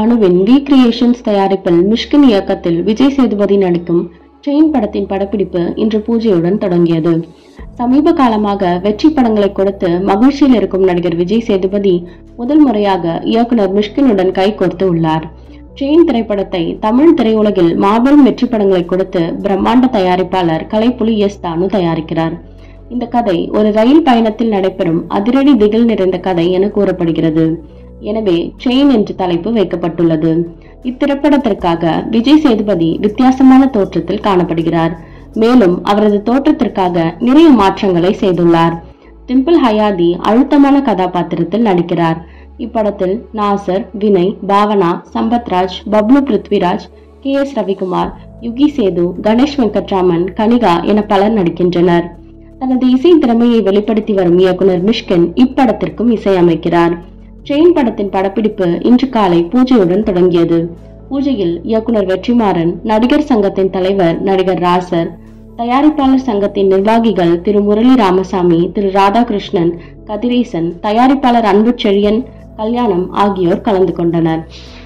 அனுவின் we creations தயாரிப்பில் மிஷ்கின் இயக்கத்தில் விஜய் சேதுபதி நடிக்கும் செயின் படத்தின் படப்பிடிப்பு இன்று பூஜையுடன் தொடங்கியது சமீப காலமாக வெற்றி படங்களை கொடுத்து மகிழ்ச்சியில் இருக்கும் நடிகர் விஜய் சேதுபதி முதல் முறையாக இயக்குனர் மிஷ்கினுடன் கைகோர்த்து உள்ளார் செயின் திரைப்படத்தை தமிழ் திரையுலகில் மாபெரும் வெற்றி படங்களை கொடுத்து பிரம்மாண்ட தயாரிப்பாளர் கலைப்புலி எஸ் தானு தயாரிக்கிறார் இந்த கதை ஒரு ரயில் பயணத்தில் நடைபெறும் அதிரடி திகில் நிறைந்த கதை என கூறப்படுகிறது எனவே செயின் என்று தலைப்பு வைக்கப்பட்டுள்ளது இத்திரைப்படத்திற்காக விஜய் சேதுபதி வித்தியாசமான தோற்றத்தில் காணப்படுகிறார் மேலும் அவரது தோற்றத்திற்காக நிறைய மாற்றங்களை செய்துள்ளார் டிம்பிள் ஹயாதி அழுத்தமான கதாபாத்திரத்தில் நடிக்கிறார் இப்படத்தில் நாசர் வினய் பாவனா சம்பத்ராஜ் பப்ளு பிருத்விராஜ் கே எஸ் ரவிக்குமார் யுகி சேது கணேஷ் வெங்கட்ராமன் கனிகா என பலர் நடிக்கின்றனர் தனது இசை திறமையை வெளிப்படுத்தி வரும் இயக்குனர் மிஷ்கின் இப்படத்திற்கும் இசையமைக்கிறார் செயின் படத்தின் படப்பிடிப்பு இன்று காலை பூஜையுடன் தொடங்கியது பூஜையில் இயக்குனர் வெற்றிமாறன் நடிகர் சங்கத்தின் தலைவர் நடிகர் ராசர் தயாரிப்பாளர் சங்கத்தின் நிர்வாகிகள் திரு முரளி ராமசாமி திரு ராதாகிருஷ்ணன் கதிரேசன் தயாரிப்பாளர் அன்பு செழியன் கல்யாணம் ஆகியோர் கலந்து கொண்டனர்